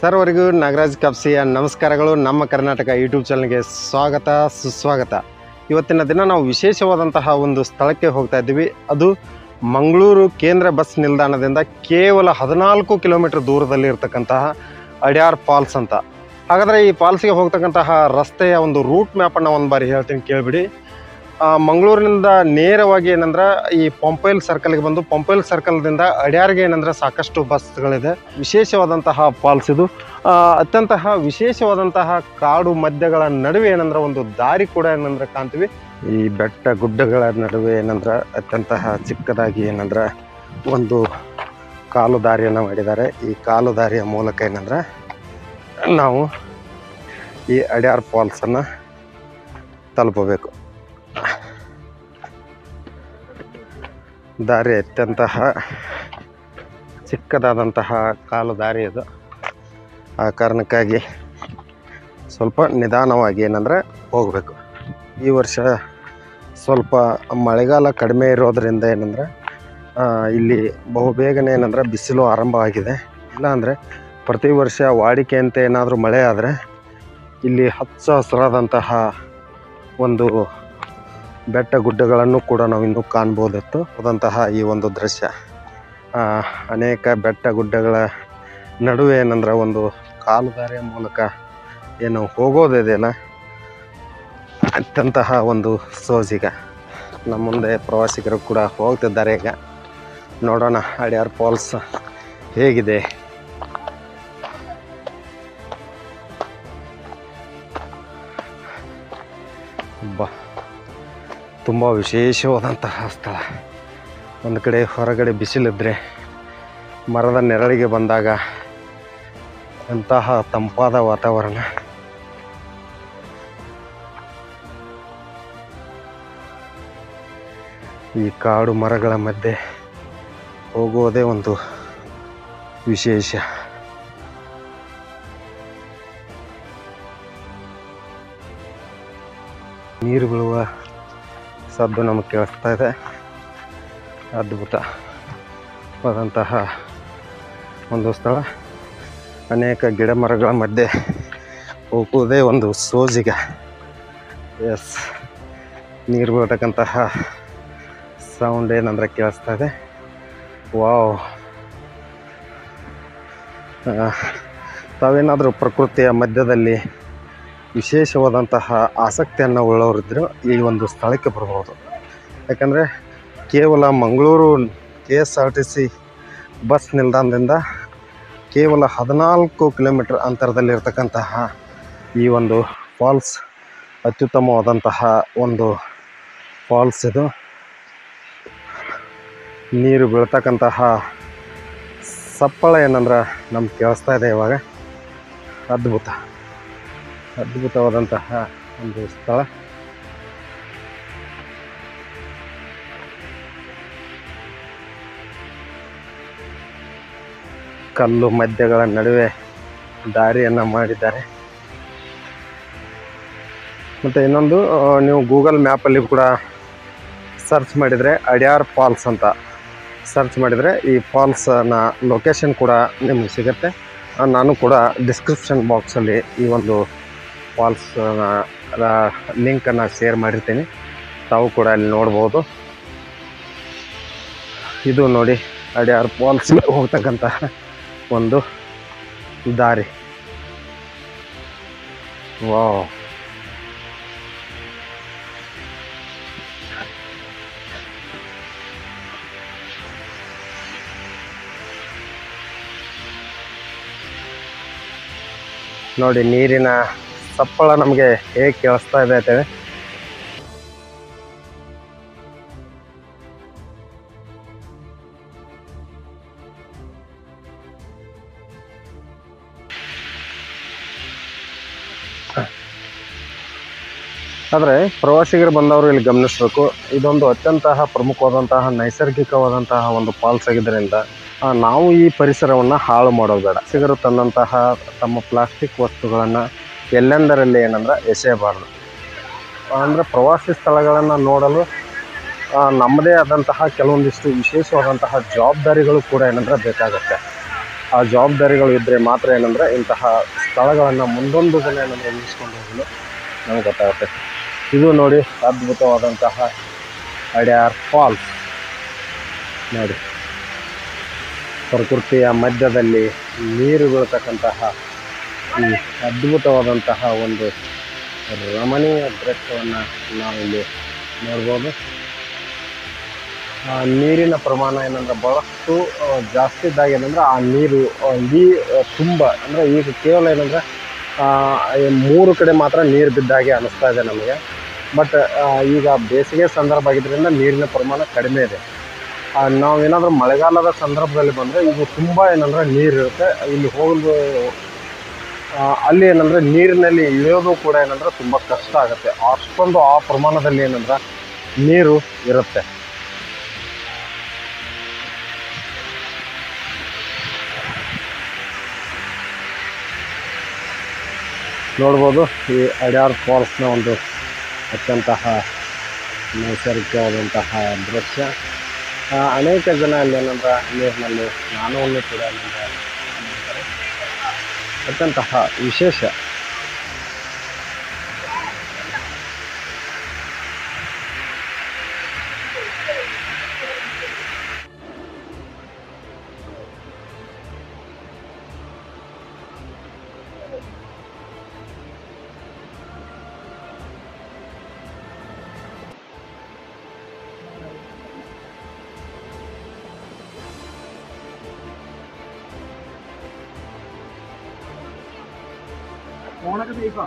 ಸರ್ವರಿಗೂ ನಾಗರಾಜ್ ಕಪ್ಸಿಯ ನಮಸ್ಕಾರಗಳು ನಮ್ಮ ಕರ್ನಾಟಕ ಯೂಟ್ಯೂಬ್ ಚಾನಲ್ಗೆ ಸ್ವಾಗತ ಸುಸ್ವಾಗತ ಇವತ್ತಿನ ದಿನ ನಾವು ವಿಶೇಷವಾದಂತಹ ಒಂದು ಸ್ಥಳಕ್ಕೆ ಹೋಗ್ತಾ ಇದ್ದೀವಿ ಅದು ಮಂಗಳೂರು ಕೇಂದ್ರ ಬಸ್ ನಿಲ್ದಾಣದಿಂದ ಕೇವಲ ಹದಿನಾಲ್ಕು ಕಿಲೋಮೀಟರ್ ದೂರದಲ್ಲಿ ಇರತಕ್ಕಂತಹ ಅಡ್ಯಾರ್ ಫಾಲ್ಸ್ ಅಂತ ಹಾಗಾದರೆ ಈ ಫಾಲ್ಸ್ಗೆ ಹೋಗ್ತಕ್ಕಂತಹ ರಸ್ತೆಯ ಒಂದು ರೂಟ್ ಮ್ಯಾಪನ್ನು ಒಂದು ಬಾರಿ ಹೇಳ್ತೀನಿ ಕೇಳಿಬಿಡಿ ಆ, ಮಂಗಳೂರಿನಿಂದ ನೇರವಾಗಿ ಏನಂದ್ರೆ ಈ ಪಂಪೈಲ್ ಸರ್ಕಲ್ಗೆ ಬಂದು ಪಂಪೈಲ್ ಸರ್ಕಲ್ದಿಂದ ಅಡ್ಯಾರ್ಗೆ ಏನಂದ್ರೆ ಸಾಕಷ್ಟು ಬಸ್ಗಳಿದೆ ವಿಶೇಷವಾದಂತಹ ಫಾಲ್ಸ್ ಇದು ಆ, ಅತ್ಯಂತಹ ವಿಶೇಷವಾದಂತಹ ಕಾಡು ಮಧ್ಯಗಳ ನಡುವೆ ಏನಂದ್ರೆ ಒಂದು ದಾರಿ ಕೂಡ ಏನಂದ್ರೆ ಕಾಣ್ತೀವಿ ಈ ಬೆಟ್ಟ ಗುಡ್ಡಗಳ ನಡುವೆ ಏನಂದ್ರೆ ಅತ್ಯಂತಹ ಚಿಕ್ಕದಾಗಿ ಏನಂದ್ರೆ ಒಂದು ಕಾಲು ದಾರಿಯನ್ನು ಮಾಡಿದ್ದಾರೆ ಈ ಕಾಲು ದಾರಿಯ ಮೂಲಕ ಏನಂದ್ರೆ ನಾವು ಈ ಅಡ್ಯಾರ್ ಫಾಲ್ಸನ್ನು ತಲುಪಬೇಕು ದಾರಿ ಅತ್ಯಂತಹ ಚಿಕ್ಕದಾದಂತಹ ಕಾಲು ದಾರಿ ಅದು ಆ ಕಾರಣಕ್ಕಾಗಿ ಸ್ವಲ್ಪ ನಿಧಾನವಾಗಿ ಏನಂದರೆ ಹೋಗಬೇಕು ಈ ವರ್ಷ ಸ್ವಲ್ಪ ಮಳೆಗಾಲ ಕಡಿಮೆ ಇರೋದರಿಂದ ಏನಂದರೆ ಇಲ್ಲಿ ಬಹುಬೇಗನೆ ಏನಂದ್ರೆ ಬಿಸಿಲು ಆರಂಭವಾಗಿದೆ ಇಲ್ಲಾಂದರೆ ಪ್ರತಿ ವರ್ಷ ವಾಡಿಕೆಯಂತೆ ಏನಾದರೂ ಮಳೆ ಆದರೆ ಇಲ್ಲಿ ಹಚ್ಚ ಹಸಿರಾದಂತಹ ಒಂದು ಬೆಟ್ಟ ಗುಡ್ಡಗಳನ್ನು ಕೂಡ ನಾವು ಇನ್ನೂ ಕಾಣ್ಬೋದಿತ್ತು ಹೋದಂತಹ ಈ ಒಂದು ದೃಶ್ಯ ಆ, ಅನೇಕ ಬೆಟ್ಟ ಗುಡ್ಡಗಳ ನಡುವೆ ಏನಂದ್ರೆ ಒಂದು ಕಾಲು ದಾರಿಯ ಮೂಲಕ ಏನು ಹೋಗೋದಿದೆಯಲ್ಲ ಅತ್ಯಂತಹ ಒಂದು ಸೋಜಿಗ ನಮ್ಮ ಮುಂದೆ ಪ್ರವಾಸಿಗರು ಕೂಡ ಹೋಗ್ತಿದ್ದಾರೆ ಈಗ ನೋಡೋಣ ಅಡ್ಯಾರ್ ಫಾಲ್ಸ್ ಹೇಗಿದೆ ಬಾ ತುಂಬ ವಿಶೇಷವಾದಂತಹ ಸ್ಥಳ ಒಂದು ಕಡೆ ಹೊರಗಡೆ ಬಿಸಿಲಿದ್ರೆ ಮರದ ನೆರಳಿಗೆ ಬಂದಾಗ ಎಂತಹ ತಂಪಾದ ವಾತಾವರಣ ಈ ಕಾಡು ಮರಗಳ ಮಧ್ಯೆ ಹೋಗುವುದೇ ಒಂದು ವಿಶೇಷ ನೀರು ಬೀಳುವ ಸದ್ದು ನಮಗೆ ಕೇಳಿಸ್ತಾ ಇದೆ ಅದ್ಭುತವಾದಂತಹ ಒಂದು ಸ್ಥಳ ಅನೇಕ ಗಿಡ ಮರಗಳ ಮಧ್ಯೆ ಹೋಗುವುದೇ ಒಂದು ಸೋಜಿಗ ಎಸ್ ನೀರು ಬೀಳ್ತಕ್ಕಂತಹ ಸೌಂಡ್ ಏನಂದ್ರೆ ಕೇಳಿಸ್ತಾ ಇದೆ ವಾವ್ ಆ, ತಾವೇನಾದರೂ ಪ್ರಕೃತಿಯ ಮಧ್ಯದಲ್ಲಿ ವಿಶೇಷವಾದಂತಹ ಆಸಕ್ತಿಯನ್ನು ಉಳ್ಳವರಿದ್ದರು ಈ ಒಂದು ಸ್ಥಳಕ್ಕೆ ಬರ್ಬೋದು ಯಾಕಂದರೆ ಕೇವಲ Mangaluru K S R T C bus ನಿಲ್ದಾಣದಿಂದ ಕೇವಲ ಹದಿನಾಲ್ಕು ಕಿಲೋಮೀಟರ್ ಅಂತರದಲ್ಲಿರ್ತಕ್ಕಂತಹ ಈ ಒಂದು ಫಾಲ್ಸ್ ಅತ್ಯುತ್ತಮವಾದಂತಹ ಒಂದು ಫಾಲ್ಸ್ ಇದು ನೀರು ಬೀಳ್ತಕ್ಕಂತಹ ಸಪ್ಪಳ ಏನಂದ್ರೆ ನಮ್ಗೆ ಕೇಳಿಸ್ತಾ ಇದೆ ಇವಾಗ ಅದ್ಭುತ ಅದ್ಭುತವಾದಂತಹ ಒಂದು ಸ್ಥಳ ಕಲ್ಲು ಮಧ್ಯಗಳ ನಡುವೆ ದಾರಿಯನ್ನು ಮಾಡಿದ್ದಾರೆ ಮತ್ತು ಇನ್ನೊಂದು ಆ, ನೀವು ಗೂಗಲ್ ಮ್ಯಾಪಲ್ಲಿ ಕೂಡ ಸರ್ಚ್ ಮಾಡಿದರೆ ಅಡ್ಯಾರ್ ಫಾಲ್ಸ್ ಅಂತ ಸರ್ಚ್ ಮಾಡಿದರೆ ಈ ಫಾಲ್ಸ್ನ ಲೊಕೇಶನ್ ಕೂಡ ನಿಮಗೆ ಸಿಗುತ್ತೆ ಆ, ನಾನು ಕೂಡ ಡಿಸ್ಕ್ರಿಪ್ಷನ್ ಬಾಕ್ಸಲ್ಲಿ ಈ ಒಂದು ಫಾಲ್ಸ್ನ ಲಿಂಕನ್ನು ಶೇರ್ ಮಾಡಿರ್ತೀನಿ ತಾವು ಕೂಡ ಅಲ್ಲಿ ನೋಡ್ಬೋದು ಇದು ನೋಡಿ ಅಡ್ಯಾರ್ ಫಾಲ್ಸ್ ಹೋಗ್ತಕ್ಕಂತಹ ಒಂದು ದಾರಿ ವಾವ್ ನೋಡಿ ನೀರಿನ ಸಪ್ಪಳ ನಮಗೆ ಹೇಗೆ ಕೇಳಿಸ್ತಾ ಇದೆ ಅಂತೇಳಿ ಆದರೆ ಪ್ರವಾಸಿಗರು ಬಂದವರು ಇಲ್ಲಿ ಗಮನಿಸಬೇಕು ಇದೊಂದು ಅತ್ಯಂತಹ ಪ್ರಮುಖವಾದಂತಹ ನೈಸರ್ಗಿಕವಾದಂತಹ ಒಂದು ಫಾಲ್ಸ್ ಆಗಿದ್ದರಿಂದ ಆ, ನಾವು ಈ ಪರಿಸರವನ್ನು ಹಾಳು ಮಾಡೋದು ಬೇಡ ಸಿಗರು ತಂದಂತಹ ತಮ್ಮ ಪ್ಲಾಸ್ಟಿಕ್ ವಸ್ತುಗಳನ್ನು ಎಲ್ಲೆಂದರಲ್ಲಿ ಏನಂದ್ರೆ ಎಸೆಯಬಾರ್ದು ಅಂದರೆ ಪ್ರವಾಸಿ ಸ್ಥಳಗಳನ್ನು ನೋಡಲು ಆ, ನಮ್ಮದೇ ಆದಂತಹ ಕೆಲವೊಂದಿಷ್ಟು ವಿಶೇಷವಾದಂತಹ ಜವಾಬ್ದಾರಿಗಳು ಕೂಡ ಏನಂದ್ರೆ ಬೇಕಾಗುತ್ತೆ ಆ ಜವಾಬ್ದಾರಿಗಳು ಇದ್ದರೆ ಮಾತ್ರ ಏನಂದರೆ ಇಂತಹ ಸ್ಥಳಗಳನ್ನು ಮುಂದೊಂದು ದಿನ ಏನಂದರೆ ಉಳಿಸ್ಕೊಂಡು ಹೋಗಲು ನಮ್ಗೆ ಗೊತ್ತಾಗುತ್ತೆ ಇದು ನೋಡಿ ಅದ್ಭುತವಾದಂತಹ ಅಡ್ಯಾರ್ ಫಾಲ್ಸ್ ನೋಡಿ ಪ್ರಕೃತಿಯ ಮಧ್ಯದಲ್ಲಿ ನೀರು ಬೀಳ್ತಕ್ಕಂತಹ ಈ ಅದ್ಭುತವಾದಂತಹ ಒಂದು ರಮಣೀಯ ದೃಶ್ಯವನ್ನು ನಾವಿಲ್ಲಿ ನೋಡ್ಬೋದು ಆ ನೀರಿನ ಪ್ರಮಾಣ ಏನಂದ್ರೆ ಭಾಳಷ್ಟು ಆ, ಜಾಸ್ತಿ ಇದ್ದಾಗ ಏನಂದ್ರೆ ಆ ನೀರು ಆ, ಇಡೀ ಆ, ತುಂಬ ಅಂದರೆ ಈಗ ಕೇವಲ ಏನಂದ್ರೆ ಆ, ಈ ಮೂರು ಕಡೆ ಮಾತ್ರ ನೀರು ಬಿದ್ದಾಗೆ ಅನಿಸ್ತಾ ಇದೆ ನಮಗೆ ಬಟ್ ಈಗ ಬೇಸಿಗೆ ಸಂದರ್ಭ ಆಗಿದ್ದರಿಂದ ನೀರಿನ ಪ್ರಮಾಣ ಕಡಿಮೆ ಇದೆ ಆ, ನಾವೇನಾದರೂ ಮಳೆಗಾಲದ ಸಂದರ್ಭದಲ್ಲಿ ಬಂದರೆ ಇದು ತುಂಬ ಏನಂದ್ರೆ ನೀರು ಇರುತ್ತೆ ಇಲ್ಲಿ ಹೋಗಲು ಆ, ಅಲ್ಲಿ ಏನಂದ್ರೆ ನೀರಿನಲ್ಲಿ ಇಳಿಯೋದು ಕೂಡ ಏನಂದ್ರೆ ತುಂಬ ಕಷ್ಟ ಆಗುತ್ತೆ ಅಷ್ಟೊಂದು ಆ ಪ್ರಮಾಣದಲ್ಲಿ ಏನಂದ್ರೆ ನೀರು ಇರುತ್ತೆ ನೋಡ್ಬೋದು ಈ ಅಡ್ಯಾರ್ ಫಾಲ್ಸ್ನ ಒಂದು ಅತ್ಯಂತಹ ನೈಸರ್ಗಿಕವಾದಂತಹ ದೃಶ್ಯ ಆ, ಅನೇಕ ಜನ ಅಲ್ಲಿ ಏನಂದ್ರೆ ನೀರಿನಲ್ಲಿ ಸ್ನಾನವನ್ನು ಕೂಡ ಏನಂದ್ರೆ ಮಾಡ್ತಾರೆ. ಅತ್ಯಂತಹ ವಿಶೇಷ ഫോണൊക്കെ സേഫാ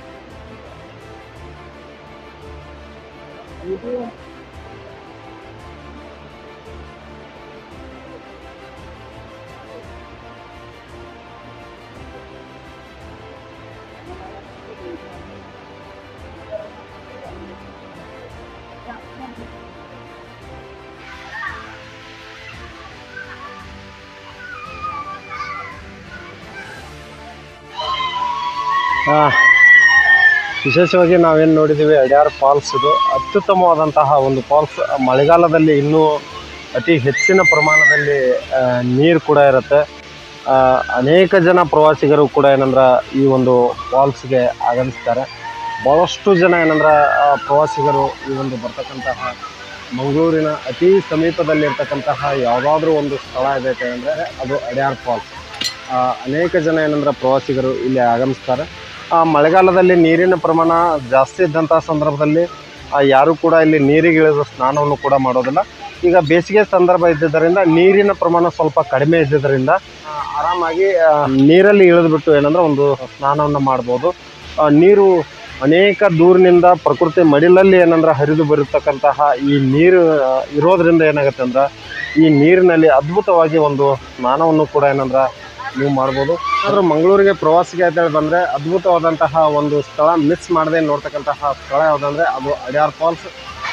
ಆ, ವಿಶೇಷವಾಗಿ ನಾವೇನು ನೋಡಿದ್ದೀವಿ ಅಡ್ಯಾರ್ ಫಾಲ್ಸ್ ಇದು ಅತ್ಯುತ್ತಮವಾದಂತಹ ಒಂದು ಫಾಲ್ಸ್ ಮಳೆಗಾಲದಲ್ಲಿ ಇನ್ನೂ ಅತಿ ಹೆಚ್ಚಿನ ಪ್ರಮಾಣದಲ್ಲಿ ಆ, ನೀರು ಕೂಡ ಇರುತ್ತೆ ಆ, ಅನೇಕ ಜನ ಪ್ರವಾಸಿಗರು ಕೂಡ ಏನಂದ್ರೆ ಈ ಒಂದು ಫಾಲ್ಸ್ಗೆ ಆಗಮಿಸ್ತಾರೆ ಭಾಳಷ್ಟು ಜನ ಏನಂದ್ರೆ ಆ, ಪ್ರವಾಸಿಗರು ಈ ಒಂದು ಬರ್ತಕ್ಕಂತಹ ಮಂಗಳೂರಿನ ಅತಿ ಸಮೀಪದಲ್ಲಿರ್ತಕ್ಕಂತಹ ಯಾವುದಾದ್ರೂ ಒಂದು ಸ್ಥಳ ಇದೆ ಅಂದರೆ ಅದು ಅಡ್ಯಾರ್ ಫಾಲ್ಸ್ ಆ, ಅನೇಕ ಜನ ಏನಂದ್ರೆ ಪ್ರವಾಸಿಗರು ಇಲ್ಲಿ ಆಗಮಿಸ್ತಾರೆ ಆ ಮಳೆಗಾಲದಲ್ಲಿ ನೀರಿನ ಪ್ರಮಾಣ ಜಾಸ್ತಿ ಇದ್ದಂತಹ ಸಂದರ್ಭದಲ್ಲಿ ಆ, ಯಾರೂ ಕೂಡ ಇಲ್ಲಿ ನೀರಿಗೆ ಇಳಿದು ಸ್ನಾನವನ್ನು ಕೂಡ ಮಾಡೋದಿಲ್ಲ ಈಗ ಬೇಸಿಗೆ ಸಂದರ್ಭ ಇದ್ದಿದ್ದರಿಂದ ನೀರಿನ ಪ್ರಮಾಣ ಸ್ವಲ್ಪ ಕಡಿಮೆ ಇದ್ದಿದ್ದರಿಂದ ಆ, ಆರಾಮಾಗಿ ಆ, ನೀರಲ್ಲಿ ಇಳಿದ್ಬಿಟ್ಟು ಏನಂದ್ರೆ ಒಂದು ಸ್ನಾನವನ್ನು ಮಾಡ್ಬೋದು ಆ, ನೀರು ಅನೇಕ ದೂರಿನಿಂದ ಪ್ರಕೃತಿ ಮಡಿಲಲ್ಲಿ ಏನಂದ್ರೆ ಹರಿದು ಬರತಕ್ಕಂತಹ ಈ ನೀರು ಆ, ಇರೋದ್ರಿಂದ ಏನಾಗುತ್ತೆ ಅಂದ್ರೆ ಈ ನೀರಿನಲ್ಲಿ ಅದ್ಭುತವಾಗಿ ಒಂದು ಸ್ನಾನವನ್ನು ಕೂಡ ಏನಂದ್ರೆ ನೀವು ಮಾಡ್ಬೋದು ಆದ್ರೆ ಮಂಗಳೂರಿಗೆ ಪ್ರವಾಸಿಗೆ ಅಂತೇಳಿ ಬಂದರೆ ಅದ್ಭುತವಾದಂತಹ ಒಂದು ಸ್ಥಳ ಮಿಸ್ ಮಾಡದೆ ನೋಡ್ತಕ್ಕಂತಹ ಸ್ಥಳ ಯಾವುದಂದ್ರೆ ಅದು ಅಡ್ಯಾರ್ ಫಾಲ್ಸ್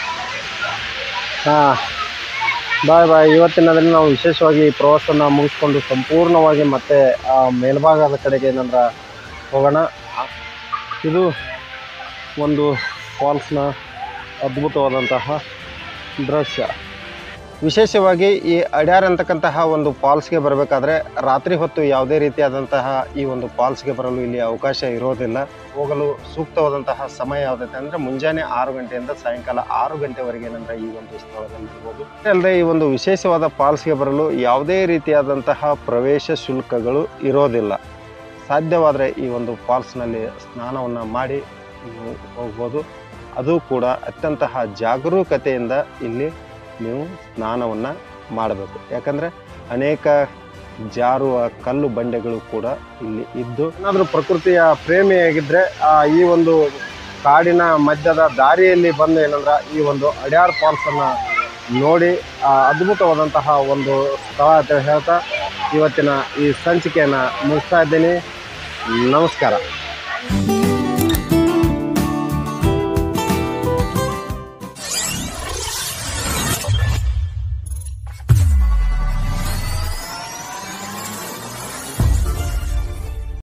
ಹಾಂ ಬಾಯ್ ಬಾಯ್ ಇವತ್ತಿನ ದಿನ ನಾವು ವಿಶೇಷವಾಗಿ ಈ ಪ್ರವಾಸನ ಮುಗಿಸ್ಕೊಂಡು ಸಂಪೂರ್ಣವಾಗಿ ಮತ್ತೆ ಆ ಮೇಲ್ಭಾಗದ ಕಡೆಗೆ ಏನಂದ್ರೆ ಹೋಗೋಣ ಇದು ಒಂದು ಫಾಲ್ಸ್ನ ಅದ್ಭುತವಾದಂತಹ ದೃಶ್ಯ ವಿಶೇಷವಾಗಿ ಈ ಅಡ್ಯಾರ್ ಅಂತಕ್ಕಂತಹ ಒಂದು ಫಾಲ್ಸ್ಗೆ ಬರಬೇಕಾದ್ರೆ ರಾತ್ರಿ ಹೊತ್ತು ಯಾವುದೇ ರೀತಿಯಾದಂತಹ ಈ ಒಂದು ಫಾಲ್ಸ್ಗೆ ಬರಲು ಇಲ್ಲಿ ಅವಕಾಶ ಇರೋದಿಲ್ಲ ಹೋಗಲು ಸೂಕ್ತವಾದಂತಹ ಸಮಯ ಯಾವುದೈತೆ ಅಂದರೆ ಮುಂಜಾನೆ ಆರು ಗಂಟೆಯಿಂದ ಸಾಯಂಕಾಲ ಆರು ಗಂಟೆವರೆಗೆ ಏನಂದ್ರೆ ಈ ಒಂದು ಸ್ಥಳದಲ್ಲಿ ಇರ್ಬೋದು ಅಲ್ಲದೆ ಈ ಒಂದು ವಿಶೇಷವಾದ ಫಾಲ್ಸ್ಗೆ ಬರಲು ಯಾವುದೇ ರೀತಿಯಾದಂತಹ ಪ್ರವೇಶ ಶುಲ್ಕಗಳು ಇರೋದಿಲ್ಲ ಸಾಧ್ಯವಾದರೆ ಈ ಒಂದು ಫಾಲ್ಸ್ನಲ್ಲಿ ಸ್ನಾನವನ್ನು ಮಾಡಿ ನೀವು ಹೋಗ್ಬೋದು ಅದು ಕೂಡ ಅತ್ಯಂತಹ ಜಾಗರೂಕತೆಯಿಂದ ಇಲ್ಲಿ ನೀವು ಸ್ನಾನವನ್ನು ಮಾಡಬೇಕು ಯಾಕಂದರೆ ಅನೇಕ ಜಾರುವ ಕಲ್ಲು ಬಂಡೆಗಳು ಕೂಡ ಇಲ್ಲಿ ಇದ್ದು ಏನಾದರೂ ಪ್ರಕೃತಿಯ ಪ್ರೇಮಿಯಾಗಿದ್ದರೆ ಆ, ಈ ಒಂದು ಕಾಡಿನ ಮಧ್ಯದ ದಾರಿಯಲ್ಲಿ ಬಂದು ಏನಂದ್ರೆ ಈ ಒಂದು ಅಡ್ಯಾರ್ ಫಾಲ್ಸನ್ನು ನೋಡಿ ಆ, ಅದ್ಭುತವಾದಂತಹ ಒಂದು ಸ್ಥಳ ಅಂತ ಹೇಳ್ತಾ ಇವತ್ತಿನ ಈ ಸಂಚಿಕೆಯನ್ನು ಮುಗಿಸ್ತಾ ಇದ್ದೀನಿ ನಮಸ್ಕಾರ